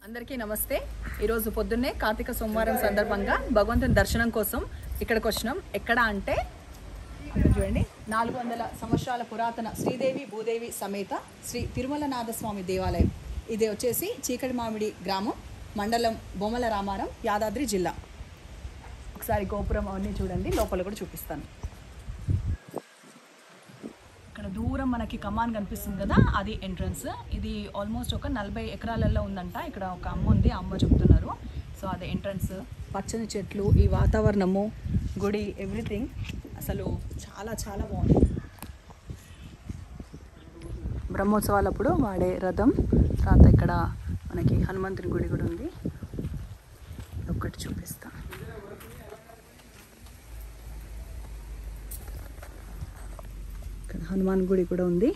అందరికీ నమస్తే ఈరోజు పొద్దున్నే కార్తీక సోమవారం సందర్భంగా భగవంతుని దర్శనం కోసం ఇక్కడికి వచ్చినాం ఎక్కడ అంటే అక్కడ చూడండి నాలుగు వందల సంవత్సరాల పురాతన శ్రీదేవి భూదేవి సమేత శ్రీ తిరుమలనాథ స్వామి దేవాలయం ఇది వచ్చేసి చీకటి మామిడి గ్రామం మండలం బొమ్మల రామారం యాదాద్రి జిల్లా ఒకసారి గోపురం అవన్నీ చూడండి లోపల కూడా చూపిస్తాను ఇక్కడ దూరం మనకి కమాన్ కనిపిస్తుంది కదా అది ఎంట్రన్స్ ఇది ఆల్మోస్ట్ ఒక నలభై ఎకరాలలో ఉందంట ఇక్కడ ఒక అమ్మ ఉంది ఆ అమ్మ చెప్తున్నారు సో అది ఎంట్రన్స్ పచ్చని చెట్లు ఈ వాతావరణము గుడి ఎవ్రీథింగ్ అసలు చాలా చాలా బాగుంది బ్రహ్మోత్సవాలప్పుడు వాడే రథం తర్వాత ఇక్కడ మనకి హనుమంతుని గుడి కూడా ఉంది ఒక్కటి చూపిస్తా ఇక్కడ హనుమాన్ గుడి కూడా ఉంది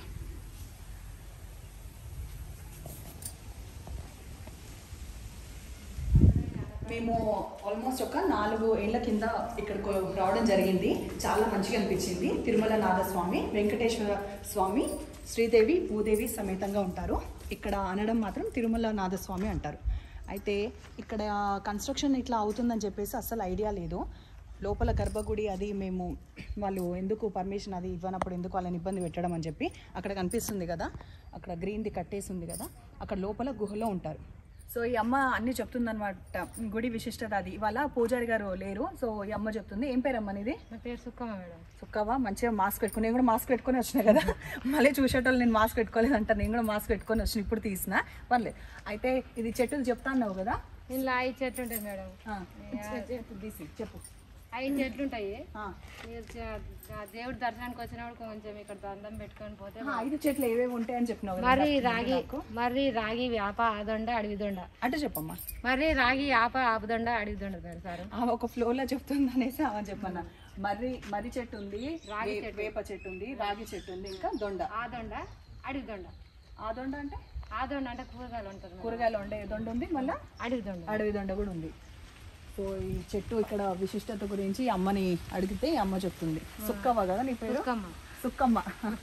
మేము ఆల్మోస్ట్ ఒక నాలుగు ఏళ్ల కింద ఇక్కడికి రావడం జరిగింది చాలా మంచిగా అనిపించింది తిరుమల నాథస్వామి వెంకటేశ్వర స్వామి శ్రీదేవి భూదేవి సమేతంగా ఉంటారు ఇక్కడ అనడం మాత్రం తిరుమల నాథస్వామి అంటారు అయితే ఇక్కడ కన్స్ట్రక్షన్ ఇట్లా అవుతుందని చెప్పేసి అస్సలు ఐడియా లేదు లోపల గర్భగుడి అది మేము వాళ్ళు ఎందుకు పర్మిషన్ అది ఇవ్వనప్పుడు ఎందుకు వాళ్ళని ఇబ్బంది పెట్టడం అని చెప్పి అక్కడ కనిపిస్తుంది కదా అక్కడ గ్రీన్ది కట్టేసి ఉంది కదా అక్కడ లోపల గుహలో ఉంటారు సో ఈ అమ్మ అన్ని చెప్తుందన్నమాట గుడి విశిష్టత అది ఇవాళ పూజారి గారు లేరు సో ఈ అమ్మ చెప్తుంది ఏం పేరు అమ్మ ఇది నా పేరు సుక్కమ్మ మేడం సుక్కవా మంచిగా మాస్క్ పెట్టుకుని నేను కూడా మాస్క్ పెట్టుకొని వచ్చిన కదా మళ్ళీ చూసేటోళ్ళు నేను మాస్క్ పెట్టుకోలేదు అంట నేను కూడా మాస్క్ పెట్టుకొని వచ్చిన ఇప్పుడు తీసిన పర్లేదు అయితే ఇది చెట్టులు చెప్తా అన్నావు కదా ఇందులో ఐదు చెట్లు ఉంటాయి మేడం ఆ, చెప్పు, తీసి చెప్పు ఐదు చెట్లు ఉంటాయి ఆ. మీరు చ- ఆ దేవుడి దర్శనానికి వచ్చినప్పుడు కొంచెం ఇక్కడ దండం పెట్టుకొని పోతే ఆ, ఐదు చెట్లు ఏవేవి ఉంటాయని చెప్పినావు కదా మర్రి ఇందాక రాగి నాకు. మర్రి రాగి వేప ఆదొండ అడవి దొండ అంటే చెప్పమ్మా మర్రి రాగి ఆప ఆపదొండ అడవి దొండ మేడం సార్ ఆమె ఒక ఫ్లో లో చెప్తుంది అనేసి ఆమె చెప్పన్న మర్రి మర్రి చెట్టు ఉంది వే- వేప చెట్టు ఉంది రాగి చెట్టు ఉంది ఇంకా దొండ ఆదొండ అడవి దొండ ఆ దొండ అంటే ఆదొండ అంటే కూరగాయలు ఉంటుంది మేడం. కూరగాయలు ఉండే దొండ ఉంది మళ్ళీ అడవి దొండ అడవి దొండ కూడా ఉంది సో ఈ చెట్టు ఇక్కడ విశిష్టత గురించి ఈ అమ్మని అడిగితే ఈ అమ్మ చెప్తుంది సుక్కవ్వ కదా నీ పేరు సుక్కమ్మ సుక్కమ్మ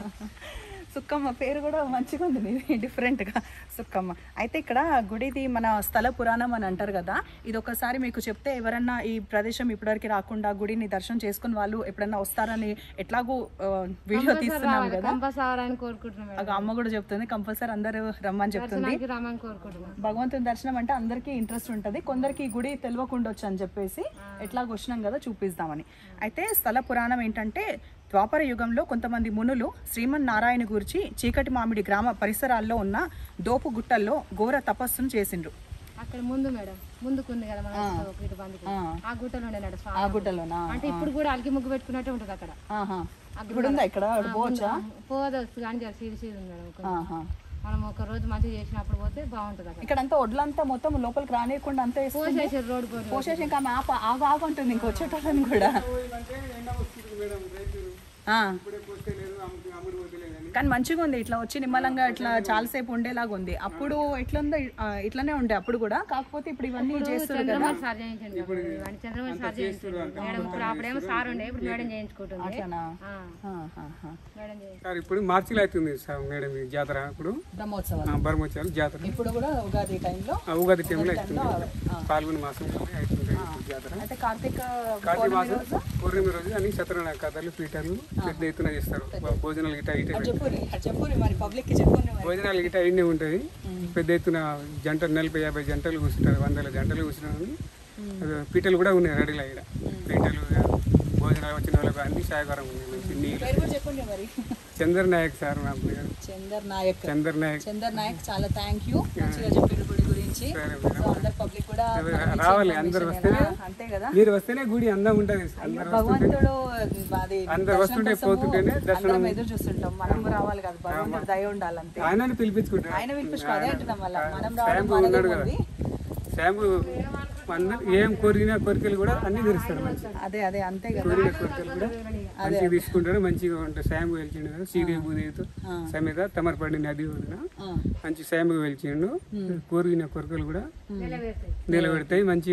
సుక్కమ్మ పేరు కూడా మంచిగా ఉంది నీది డిఫరెంట్గా సుక్కమ్మ అయితే ఇక్కడ గుడిది మన స్థల పురాణం అని అంటారు కదా ఇది ఒకసారి మీకు చెప్తే ఎవరన్నా ఈ ప్రదేశం ఇప్పటివరకు రాకుండా గుడిని దర్శనం చేసుకుని వాళ్ళు ఎప్పుడన్నా వస్తారని ఎట్లాగూ ఆ, వీడియో తీస్తున్నాం కదా కంపల్సరీ అని కోరుకుంటున్నాం మేడం ఒక అమ్మ కూడా చెప్తుంది కంపల్సరీ అందరూ రమ్మని చెప్తుంది దర్శనానికి రమ్మని కోరుకుంటున్నాం భగవంతుని దర్శనం అంటే అందరికీ ఇంట్రెస్ట్ ఉంటుంది కొందరికి ఈ గుడి తెలియకుండొచ్చు అని చెప్పేసి ఎట్లాగ వచ్చినాం కదా చూపిస్తామని అయితే స్థల పురాణం ఏంటంటే ద్వాపర యుగంలో కొంతమంది మునులు శ్రీమన్ నారాయణ గురించి చీకటి మామిడి గ్రామ పరిసరాల్లో ఉన్న దోపు గుట్టల్లో ఘోర తపస్సును చేసిండ్రు అక్కడ ముందు మేడం ముందుకుంది కదా మన ఒక ఇటు బందికి ఆ. ఆ గుట్టలో ఉండేనట స్వామి ఆ గుట్టలోనా అంటే ఇప్పుడు కూడా అలికి ముగ్గు పెట్టుకున్నట్టే ఉంటుంది అక్కడ ఆహా. ఇప్పుడు ఉందా ఇక్కడ అక్కడ పోవచ్చా పోవచ్చు కానీ జర సీరి సీరి ఉంది మేడం కొంచెం. ఆహా. మనం ఒక రోజు మంచిగా చేసినప్పుడు పోతే బాగుంటుంది అక్కడ ఇక్కడ అంతా వడ్లంతా మొత్తం లోపలికి రానియకుండా అంతా వేసుకుంది పోసేసారు రోడ్డు పోటీ పోసేసి ఇంకా ఆమె ఆప ఆగు ఆగు ఉంటుంది ఇంక వచ్చేటోళ్ళని కూడా ఆ. కానీ మంచిగా ఉంది ఇట్లా వచ్చి నిమ్మలంగా ఇట్లా చాలాసేపు ఉండేలాగా ఉంది అప్పుడు ఎట్లుందో ఆ, ఇట్లానే ఉండే అప్పుడు కూడా కాకపోతే ఇప్పుడు ఇవన్నీ చేస్తారు కదా చంద్రబాబు సార్ చేయించండి ఇవన్నీ చంద్రబాబు సార్ చేయించండి మేడం ఇప్పుడు అప్పుడేమో సార్ ఉండే ఇప్పుడు మేడం చేయించుకుంటుంది అట్లనా ఆ, ఆహాహా. మేడం చేయించు సార్ ఇప్పుడు మార్చిలో అవుతుంది సార్ మేడం ఈ జాతర ఇప్పుడు బ్రహ్మోత్సవాలు ఆ, బరమొచ్చారు జాతర ఇప్పుడు కూడా ఉగాది టైంలో ఆ, ఉగాది టైంలో అవుతుంది పాల్గొన మాసం అవుతుంది ఈ జాతర అయితే కార్తీక కార్తీక మాసం పూర్ణిమ రోజు అన్ని సత్యనారాయణ కథలు పీటర్లు పెద్ద ఎత్తున చేస్తారు భో- భోజనాలు గిట్ట ఇటే చెప్పురి చెప్పురి మరి పబ్లిక్ కి చెప్పురి మరి భోజనాలు గిట్ట ఇన్నే ఉంటుంది పెద్ద ఎత్తున జంటలు నలభై యాభై జంటలు కూర్చుంటారు వందల జంటలు కూర్చున్నారు పీటలు కూడా ఉన్నాయి రెడీలో ఇక్కడ పీటలు భోజనాలు వచ్చిన వాళ్ళకి అన్ని సహాయకరంగా ఉన్నాయి మంచి నీళ్ళు పేరు కూడా చెప్పండి మరి చంద్ర నాయక్ సార్ నా పేరు చందర్ నాయక్ చంద్ర నాయక్ చందర్ నాయక్ చాలా థ్యాంక్ యూ మంచిగా చెప్పారు గుడి గురించి సరే సో అందరు పబ్లిక్ కూడా మనకి రావాలి ఇచ్చే అందరు information వస్తేనే ఏనా? అంతే కదా మీరు వస్తేనే గుడి అందంగా ఉంటుంది అందరు భగవంతుడు అది అందరు వస్తుంటే దర్శనం కోసము పోతుంటేనే దర్శనం అందరం ఎదురు చూస్తుంటాం మనం రావాలి కదా భగవంతుడు దయ ఉండాలంతే ఆయనని పిలిపించుకుంటారు ఆయన పిలిపించుకో అదే అంటున్నాం మళ్ళీ మనం రావడం శాంపు మనదే ఉన్నాడు కదా ఉంది శాంపు అందరు ఏం కోరిన కోరికలు కూడా అన్ని తీరుస్తాడు మంచిగా అదే అదే అంతే కదా కోరిన కోరికలు కూడా మంచిగా తీసుకుంటాడు మంచిగా ఉంటాడు శాంపు వెలిచిండు కదా శ్రీదేవి భూదేవితో సమేత తమరపడి నది ఒడ్డున మంచి శాంపు వెలిచిండు కోరిన కోరికలు కూడా నిలబెడతాయి నిలబెడతాయి మంచిగా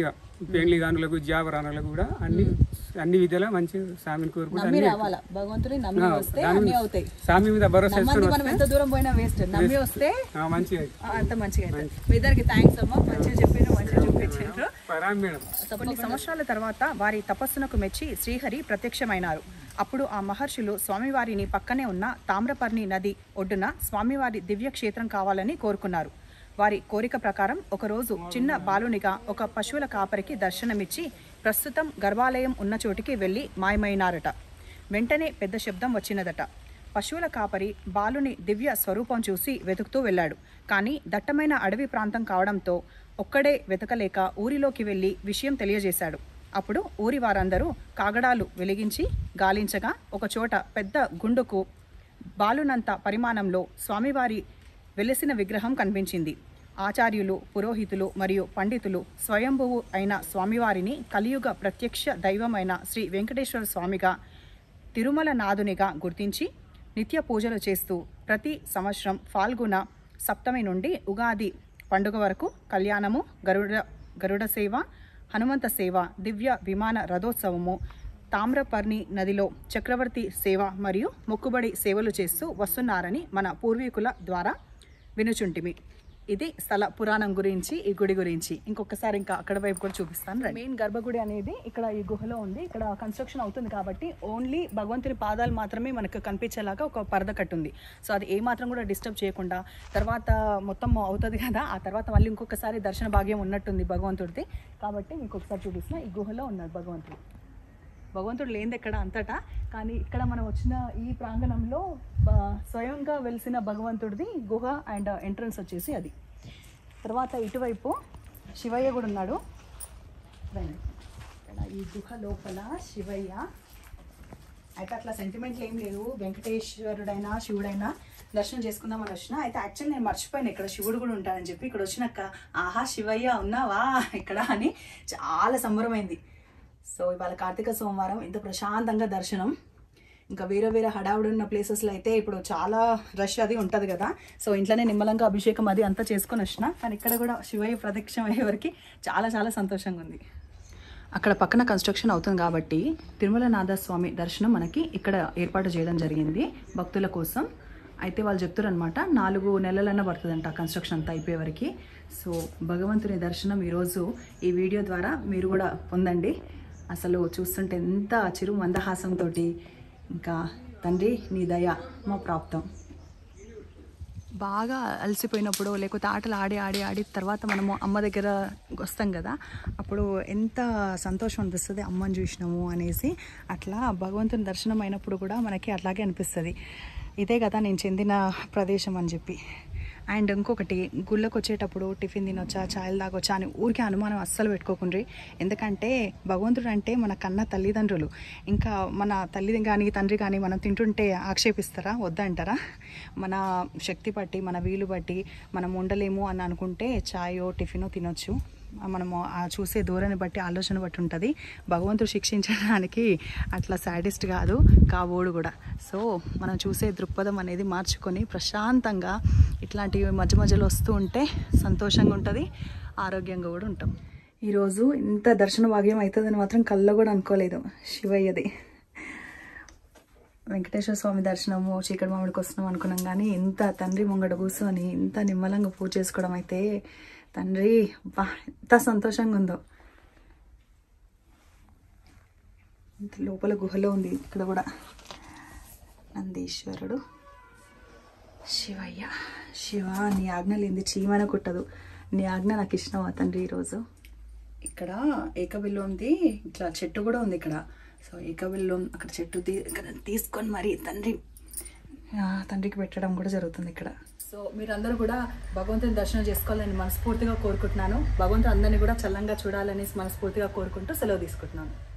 పెళ్లి గానులకు జాబరానులకు కూడా అన్ని అన్ని విధాలా మంచి స్వామిని కోరుకుంటే నమ్మి అన్ని రావాలా భగవంతుని నమ్మి వస్తే దాని అన్నీ మీద అవుతాయి స్వామి మీద భరోసా నమ్మంది వేసుకొని మనం ఎంత దూరం పోయినా వేస్ట్ నమ్మి వస్తే ఆ, మంచిగా అయితే. ఆ, అంత మంచిగా అవుతుంది మీ ఇద్దరికి థ్యాంక్స్ అమ్మా మంచిగా చెప్పారు మంచిగా చూపించారు పరాం మేడం కొన్ని సంవత్సరాల తర్వాత వారి తపస్సునకు మెచ్చి శ్రీహరి ప్రత్యక్షమైనారు అప్పుడు ఆ మహర్షులు స్వామివారిని పక్కనే ఉన్న తామ్రపర్ణి నది ఒడ్డున స్వామివారి దివ్య క్షేత్రం కావాలని కోరుకున్నారు వారి కోరిక ప్రకారం ఒకరోజు చిన్న బాలునిగా ఒక పశువుల కాపరికి దర్శనమిచ్చి ప్రస్తుతం గర్భాలయం ఉన్న చోటికి వెళ్ళి మాయమైనారట వెంటనే పెద్ద శబ్దం వచ్చినదట పశువుల కాపరి బాలుని దివ్య స్వరూపం చూసి వెతుకుతూ వెళ్ళాడు కానీ దట్టమైన అడవి ప్రాంతం కావడంతో ఒక్కడే వెతకలేక ఊరిలోకి వెళ్ళి విషయం తెలియజేశాడు అప్పుడు ఊరి వారందరూ కాగడాలు వెలిగించి గాలించగా ఒక చోట పెద్ద గుండుకు బాలునంత పరిమాణంలో స్వామివారి వెలసిన విగ్రహం కనిపించింది ఆచార్యులు పురోహితులు మరియు పండితులు స్వయంభువు అయిన స్వామివారిని కలియుగ ప్రత్యక్ష దైవమైన శ్రీ వెంకటేశ్వర స్వామిగా తిరుమల నాథునిగా గుర్తించి నిత్య పూజలు చేస్తూ ప్రతి సంవత్సరం ఫాల్గుణ సప్తమి నుండి ఉగాది పండుగ వరకు కళ్యాణము గరుడ గరుడ సేవ హనుమంత సేవ దివ్య విమాన రథోత్సవము తామ్రపర్ణి నదిలో చక్రవర్తి సేవ మరియు మొక్కుబడి సేవలు చేస్తూ వస్తున్నారని మన పూర్వీకుల ద్వారా వినుచుంటిమి ఇది స్థల పురాణం గురించి ఈ గుడి గురించి ఇంకొకసారి ఇంకా అక్కడ వైపు కూడా చూపిస్తాను మెయిన్ గర్భగుడి అనేది ఇక్కడ ఈ గుహలో ఉంది ఇక్కడ కన్స్ట్రక్షన్ అవుతుంది కాబట్టి ఓన్లీ భగవంతుని పాదాలు మాత్రమే మనకు కనిపించేలాగా ఒక పరద కట్టుంది సో అది ఏ మాత్రం కూడా డిస్టర్బ్ చేయకుండా తర్వాత మొత్తం అవుతుంది కదా ఆ తర్వాత మళ్ళీ ఇంకొకసారి దర్శన భాగ్యం ఉన్నట్టుంది భగవంతుడిది కాబట్టి ఇంకొకసారి చూపిస్తున్నా ఈ గుహలో ఉన్నాడు భగవంతుడు భగవంతుడు లేనిది ఎక్కడ అంతటా కానీ ఇక్కడ మనం వచ్చిన ఈ ప్రాంగణంలో బ- స్వయంగా వెలిసిన భగవంతుడిది గుహ అండ్ ఎంట్రన్స్ వచ్చేసి అది తర్వాత ఇటువైపు శివయ్య కూడా ఉన్నాడు రండి. ఇక్కడ ఈ గుహ లోపల శివయ్య అయితే అట్లా సెంటిమెంట్లు ఏం లేదు వెంకటేశ్వరుడైనా శివుడైనా దర్శనం చేసుకుందామని వచ్చిన అయితే యాక్చువల్లీ నేను మర్చిపోయాను ఇక్కడ శివుడు కూడా ఉంటాడని చెప్పి ఇక్కడ వచ్చినాక ఆహా శివయ్య ఉన్నావా ఇక్కడ అని చాలా సంబరమైంది సో ఇవాళ కార్తీక సోమవారం ఇంత ప్రశాంతంగా దర్శనం ఇంకా వేరే వేరే హడావుడి ఉన్న ప్లేసెస్లో అయితే ఇప్పుడు చాలా రష్ అది ఉంటుంది కదా సో ఇంట్లోనే నిమ్మలంగా అభిషేకం అది అంతా చేసుకొని వచ్చిన కానీ ఇక్కడ కూడా శివయ్య ప్రదక్షిణం అయ్యే వరకు చాలా చాలా సంతోషంగా ఉంది అక్కడ పక్కన కన్స్ట్రక్షన్ అవుతుంది కాబట్టి తిరుమల నాథస్వామి దర్శనం మనకి ఇక్కడ ఏర్పాటు చేయడం జరిగింది భక్తుల కోసం అయితే వాళ్ళు చెప్తారనమాట నాలుగు నెలలన్నా పడుతుందంట కన్స్ట్రక్షన్ అంతా అయిపోయే వరకు సో భగవంతుని దర్శనం ఈరోజు ఈ వీడియో ద్వారా మీరు కూడా పొందండి అసలు చూస్తుంటే ఎంత చిరు మందహాసంతో ఇంకా తండ్రి నీ దయ మా ప్రాప్తం బాగా అలసిపోయినప్పుడు లేకపోతే ఆటలు ఆడి ఆడి ఆడి తర్వాత మనము అమ్మ దగ్గర వస్తాం కదా అప్పుడు ఎంత సంతోషం అనిపిస్తుంది అమ్మని చూసినాము అనేసి అట్లా భగవంతుని దర్శనం అయినప్పుడు కూడా మనకి అట్లాగే అనిపిస్తుంది ఇదే కదా నేను చెందిన ప్రదేశం అని చెప్పి అండ్ ఇంకొకటి గుళ్ళకి వచ్చేటప్పుడు టిఫిన్ తినొచ్చా ఛాయలు తాగొచ్చా అని ఊరికే అనుమానం అస్సలు పెట్టుకోకుండ్రి ఎందుకంటే భగవంతుడు అంటే మన కన్న తల్లిదండ్రులు ఇంకా మన తల్లి కానీ తండ్రి కానీ మనం తింటుంటే ఆక్షేపిస్తారా వద్దంటారా మన శక్తి బట్టి మన వీలు బట్టి మనం ఉండలేము అని అనుకుంటే ఛాయో టిఫినో తినొచ్చు మనము ఆ చూసే ధోరణి బట్టి ఆలోచన బట్టి ఉంటుంది భగవంతుడు శిక్షించడానికి అట్లా సాడిస్ట్ కాదు కాబోడు కూడా సో మనం చూసే దృక్పథం అనేది మార్చుకొని ప్రశాంతంగా ఇట్లాంటివి మధ్య మధ్యలో వస్తూ ఉంటే సంతోషంగా ఉంటుంది ఆరోగ్యంగా కూడా ఉంటాం ఈరోజు ఇంత దర్శన భాగ్యం అవుతుందని మాత్రం కళ్ళ కూడా అనుకోలేదు శివయ్యది వెంకటేశ్వర స్వామి దర్శనము చీకటి మామిడికి వస్తున్నాం అనుకున్నాం కానీ ఇంత తండ్రి ముంగడ కూర్చొని ఇంత నిమ్మలంగా పూజ చేసుకోవడం అయితే తండ్రి బా ఎంత సంతోషంగా ఉందో ఇంత లోపల గుహలో ఉంది ఇక్కడ కూడా నందీశ్వరుడు శివయ్య శివ నీ ఆజ్ఞ లేనిది చీమన కుట్టదు నీ ఆజ్ఞ నాకు ఇష్టం తండ్రి ఈరోజు ఇక్కడ ఏకబిల్లు ఉంది ఇట్లా చెట్టు కూడా ఉంది ఇక్కడ సో ఏకబిల్లు అక్కడ చెట్టు తీ ఇక్కడ తీసుకొని మరి తండ్రి ఆ, తండ్రికి పెట్టడం కూడా జరుగుతుంది ఇక్కడ సో మీరందరూ కూడా భగవంతుని దర్శనం చేసుకోవాలని మనస్ఫూర్తిగా కోరుకుంటున్నాను భగవంతుడు అందరినీ కూడా చల్లంగా చూడాలని మనస్ఫూర్తిగా కోరుకుంటూ సెలవు తీసుకుంటున్నాను